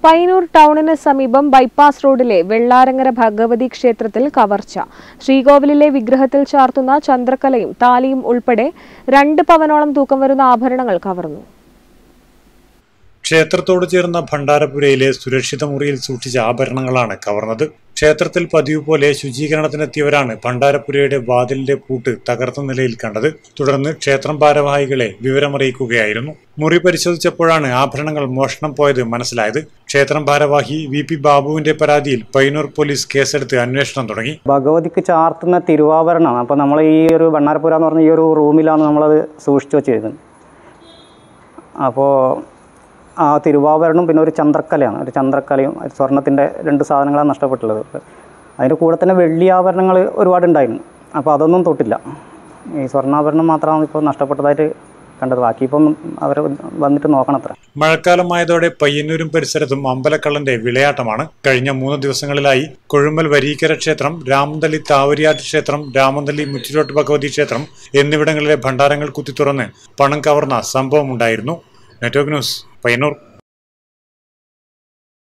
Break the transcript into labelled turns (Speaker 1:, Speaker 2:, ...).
Speaker 1: പയ്യന്നൂർ ടൗണിന് സമീപം ബൈപ്പാസ് റോഡിലെ വെള്ളാരങ്ങര ഭഗവതി ക്ഷേത്രത്തിൽ കവർച്ച ശ്രീകോവിലിലെ വിഗ്രഹത്തിൽ ചാർത്തുന്ന ചന്ദ്രക്കലയും താലിയും ഉൾപ്പെടെ രണ്ട് പവനോളം തൂക്കം വരുന്ന ആഭരണങ്ങൾ കവർന്നു
Speaker 2: ക്ഷേത്രത്തോട് ചേർന്ന ഭണ്ഡാരപുരയിലെ സുരക്ഷിത മുറിയിൽ സൂക്ഷിച്ച ആഭരണങ്ങളാണ് കവർന്നത് ക്ഷേത്രത്തിൽ പതിവ് പോലെ ശുചീകരണത്തിനെത്തിയവരാണ് ഭണ്ഡാരപുരയുടെ വാതിലിന്റെ പൂട്ട് തകർത്ത നിലയിൽ കണ്ടത് തുടർന്ന് ക്ഷേത്രം ഭാരവാഹികളെ വിവരമറിയിക്കുകയായിരുന്നു മുറി പരിശോധിച്ചപ്പോഴാണ് ആഭരണങ്ങൾ മോഷണം പോയത് മനസ്സിലായത് ക്ഷേത്രം ഭാരവാഹി വി പി ബാബുവിന്റെ പരാതിയിൽ പയ്യന്നൂർ പോലീസ് കേസെടുത്ത് അന്വേഷണം തുടങ്ങി
Speaker 3: ഭഗവതിക്ക് ചാർത്തുന്ന തിരുവാഭരണമാണ് അപ്പോൾ നമ്മൾ ഈ ഒരു ഭണ്ണാരപ്പുര എന്ന് പറഞ്ഞ ഈ ഒരു റൂമിലാണ് നമ്മളത് സൂക്ഷിച്ചു വെച്ചിരുന്നത് അപ്പോൾ ആ തിരുവാഭരണം പിന്നെ ഒരു ചന്ദ്രക്കലയാണ് ഒരു ചന്ദ്രക്കലയും ഒരു സ്വർണത്തിൻ്റെ രണ്ട് സാധനങ്ങളാണ് നഷ്ടപ്പെട്ടുള്ളത് അതിൻ്റെ കൂടെ തന്നെ വെള്ളി ആഭരണങ്ങൾ ഒരുപാടുണ്ടായിരുന്നു അപ്പോൾ അതൊന്നും തൊട്ടില്ല ഈ സ്വർണ്ണാഭരണം മാത്രമാണ് ഇപ്പോൾ നഷ്ടപ്പെട്ടതായിട്ട് കണ്ടത് ബാക്കി ഇപ്പം അവർ വന്നിട്ട് നോക്കണം അത്ര
Speaker 2: മഴക്കാലമായതോടെ പയ്യന്നൂരും പരിസരത്തും അമ്പലക്കള്ളന്റെ വിളയാട്ടമാണ് കഴിഞ്ഞ മൂന്ന് ദിവസങ്ങളിലായി കൊഴുമ്പൽ വരീക്കര ക്ഷേത്രം രാമന്തളി താവരിയാട്ട് ക്ഷേത്രം രാമന്തളി മുച്ചിലോട്ട് ഭഗവതി ക്ഷേത്രം എന്നിവിടങ്ങളിലെ ഭണ്ഡാരങ്ങൾ കുത്തിത്തുറന്ന് പണം കവർന്ന സംഭവമുണ്ടായിരുന്നു നെറ്റ്വർക്ക് ന്യൂസ് പയ്യന്നൂർ